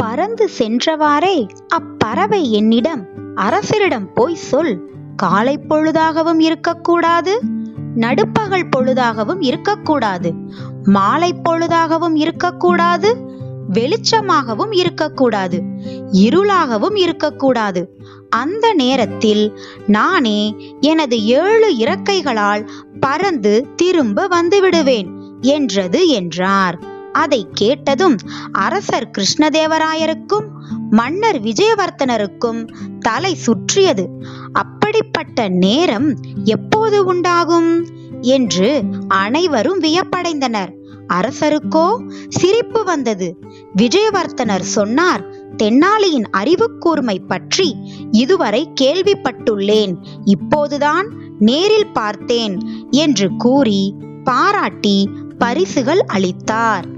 பறந்து சென்றவாறே அப்பறவை என்னிடம் அரசரிடம் போய் சொல் காலை பொழுதாகவும் இருக்கக்கூடாது நடுப்பகல் பொழுதாகவும் இருக்கக்கூடாது மாலை பொழுதாகவும் இருக்கக்கூடாது வெளிச்சமாகவும் இருக்கக்கூடாது இருளாகவும் இருக்கக்கூடாது அந்த நேரத்தில் நானே எனது ஏழு இறக்கைகளால் பறந்து திரும்ப வந்து விடுவேன் என்றது என்றார் அதை கேட்டதும் அரசர் கிருஷ்ணதேவராயருக்கும் மன்னர் விஜயவர்த்தனருக்கும் தலை சுற்றியது அப்படிப்பட்ட நேரம் எப்போது உண்டாகும் என்று அனைவரும் வியப்படைந்தனர் அரசருக்கோ சிரிப்பு வந்தது விஜயவர்த்தனர் சொன்னார் தென்னாலியின் அறிவுக்கூர்மை பற்றி இதுவரை கேள்விப்பட்டுள்ளேன் இப்போதுதான் நேரில் பார்த்தேன் என்று கூறி பாராட்டி பரிசுகள் அளித்தார்